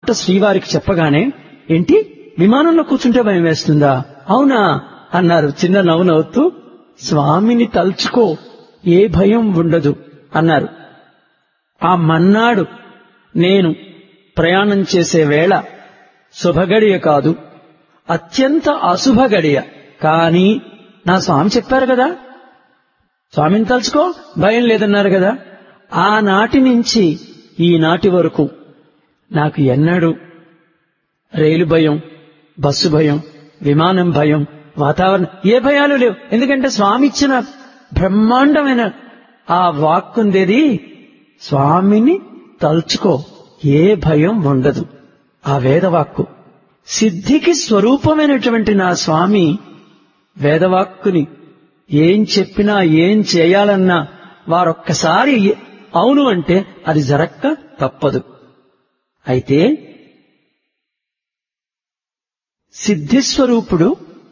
మాట శ్రీవారికి చెప్పగానే ఏంటి విమానంలో కూర్చుంటే భయం వేస్తుందా అవునా అన్నారు చిన్న నవ్వు నవ్వుతూ స్వామిని తలుచుకో ఏ భయం ఉండదు అన్నారు ఆ మన్నాడు నేను ప్రయాణం చేసే వేళ శుభగడియ కాదు అత్యంత అశుభ గడియ కానీ నా స్వామి చెప్పారు కదా స్వామిని తలుచుకో భయం లేదన్నారు కదా ఆనాటి నుంచి ఈనాటి వరకు నాకు ఎన్నడూ రైలు భయం బస్సు భయం విమానం భయం వాతావరణం ఏ భయాలు లేవు ఎందుకంటే స్వామి ఇచ్చిన బ్రహ్మాండమైన ఆ వాక్కుందేది స్వామిని తలుచుకో ఏ భయం ఉండదు ఆ వేదవాక్కు సిద్ధికి స్వరూపమైనటువంటి నా స్వామి వేదవాక్కుని ఏం చెప్పినా ఏం చేయాలన్నా వారొక్కసారి అవును అంటే అది జరక్క తప్పదు అయితే సిద్ధిస్వరూపుడు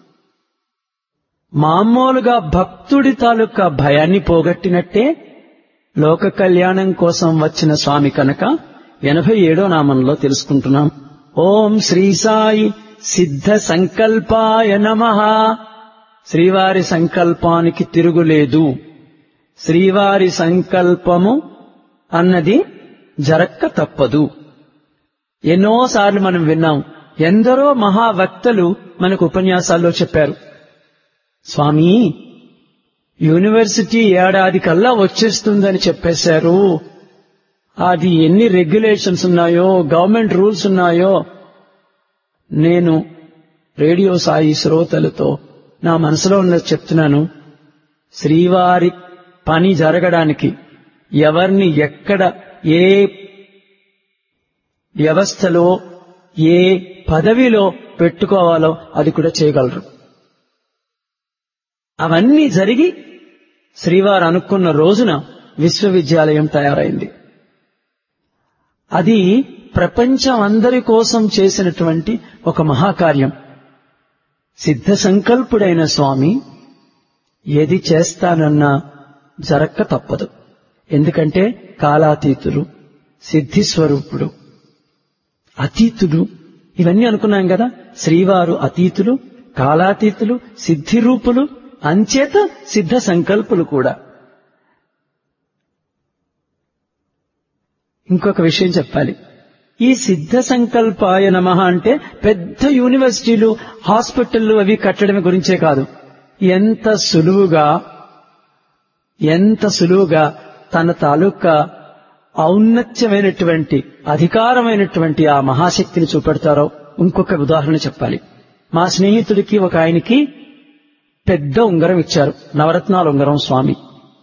మామూలుగా భక్తుడి తాలూకా భయాన్ని పోగొట్టినట్టే లోక కళ్యాణం కోసం వచ్చిన స్వామి కనుక ఎనభై ఏడో నామంలో తెలుసుకుంటున్నాం ఓం శ్రీ సాయి సిద్ధ సంకల్పాయ నమ శ్రీవారి సంకల్పానికి తిరుగులేదు శ్రీవారి సంకల్పము అన్నది జరక్క తప్పదు ఎన్నోసార్లు మనం విన్నాం ఎందరో మహావక్తలు మనకు ఉపన్యాసాల్లో చెప్పారు స్వామి యూనివర్సిటీ ఏడాది కల్లా వచ్చేస్తుందని చెప్పేశారు అది ఎన్ని రెగ్యులేషన్స్ ఉన్నాయో గవర్నమెంట్ రూల్స్ ఉన్నాయో నేను రేడియో సాయి శ్రోతలతో నా మనసులో ఉన్నది చెప్తున్నాను శ్రీవారి పని జరగడానికి ఎవరిని ఎక్కడ ఏ వ్యవస్థలో ఏ పదవిలో పెట్టుకోవాలో అది కూడా చేయగలరు అవన్నీ జరిగి శ్రీవారు అనుకున్న రోజున విశ్వవిద్యాలయం తయారైంది అది ప్రపంచం అందరి కోసం చేసినటువంటి ఒక మహాకార్యం సిద్ధ సంకల్పుడైన స్వామి ఏది చేస్తానన్నా జరక్క తప్పదు ఎందుకంటే కాలాతీతుడు సిద్ధిస్వరూపుడు అతీతుడు ఇవన్నీ అనుకున్నాం కదా శ్రీవారు అతీతులు కాలాతీతులు సిద్ధిరూపులు అంచేత సిద్ధ సంకల్పులు కూడా ఇంకొక విషయం చెప్పాలి ఈ సిద్ధ సంకల్పాయ నమ అంటే పెద్ద యూనివర్సిటీలు హాస్పిటళ్లు అవి కట్టడం గురించే కాదు ఎంత సులువుగా ఎంత సులువుగా తన తాలూకా ఔన్నత్యమైనటువంటి అధికారమైనటువంటి ఆ మహాశక్తిని చూపెడతారో ఇంకొక ఉదాహరణ చెప్పాలి మా స్నేహితుడికి ఒక ఆయనకి పెద్ద ఉంగరం ఇచ్చారు నవరత్నాల ఉంగరం స్వామి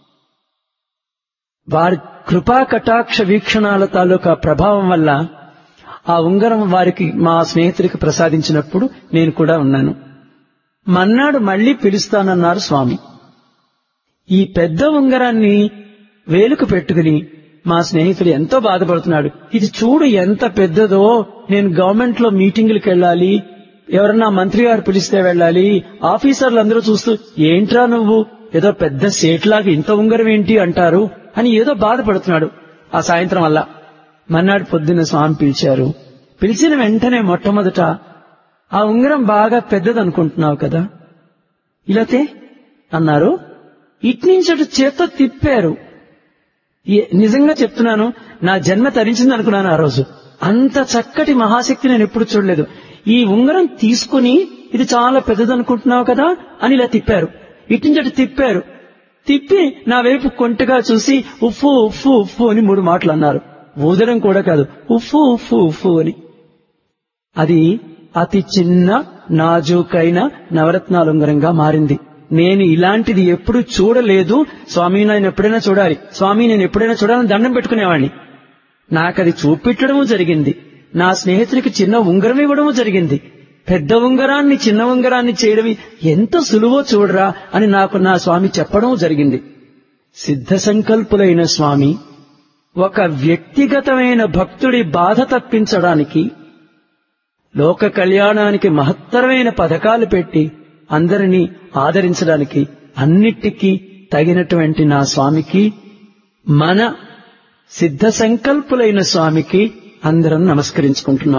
వారి కృపా కటాక్ష వీక్షణాల తాలూకా ప్రభావం వల్ల ఆ ఉంగరం వారికి మా స్నేహితుడికి ప్రసాదించినప్పుడు నేను కూడా ఉన్నాను మన్నాడు మళ్లీ పిలుస్తానన్నారు స్వామి ఈ పెద్ద ఉంగరాన్ని వేలుకు పెట్టుకుని మా స్నేహితుడు ఎంతో బాధపడుతున్నాడు ఇది చూడు ఎంత పెద్దదో నేను గవర్నమెంట్ లో మీటింగులకు వెళ్ళాలి ఎవరన్నా మంత్రి గారు పిలిస్తే వెళ్ళాలి ఆఫీసర్లు అందరూ చూస్తూ ఏంట్రా నువ్వు ఏదో పెద్ద సేట్లాగా ఇంత ఉంగరం ఏంటి అంటారు అని ఏదో బాధపడుతున్నాడు ఆ సాయంత్రం వల్ల మన్నాడు పొద్దున్న స్వామి పిలిచారు పిలిచిన వెంటనే మొట్టమొదట ఆ ఉంగరం బాగా పెద్దదనుకుంటున్నావు కదా ఇలాతే అన్నారు ఇట్నుంచటు చేత్తో తిప్పారు నిజంగా చెప్తున్నాను నా జన్మ తరించింది అనుకున్నాను ఆ రోజు అంత చక్కటి మహాశక్తి నేను ఎప్పుడు చూడలేదు ఈ ఉంగరం తీసుకుని ఇది చాలా పెద్దదనుకుంటున్నావు కదా అని ఇలా తిప్పారు ఇట్నుంచటు తిప్పారు తిప్పి నా వైపు కొంటగా చూసి ఉఫ్ఫు ఉఫ్ఫు ఉఫ్ఫు అని మూడు మాటలు అన్నారు ఊదరం కూడా కాదు ఉఫ్ఫు ఉఫ్ఫు ఉఫ్ఫు అని అది అతి చిన్న నాజూకైన నవరత్నాల ఉంగరంగా మారింది నేను ఇలాంటిది ఎప్పుడు చూడలేదు స్వామి నేను ఎప్పుడైనా చూడాలి స్వామి నేను ఎప్పుడైనా చూడాలని దండం పెట్టుకునేవాడిని నాకది చూపెట్టడము జరిగింది నా స్నేహితుడికి చిన్న ఉంగరం ఇవ్వడము జరిగింది పెద్ద ఉంగరాన్ని చిన్న ఉంగరాన్ని చేయడం ఎంత సులువో చూడరా అని నాకు నా స్వామి చెప్పడం జరిగింది సిద్ధ సంకల్పులైన స్వామి ఒక వ్యక్తిగతమైన భక్తుడి బాధ తప్పించడానికి లోక కళ్యాణానికి మహత్తరమైన పథకాలు పెట్టి అందరినీ ఆదరించడానికి అన్నిటికీ తగినటువంటి నా స్వామికి మన సిద్ధ సంకల్పులైన స్వామికి అందరం నమస్కరించుకుంటున్నాం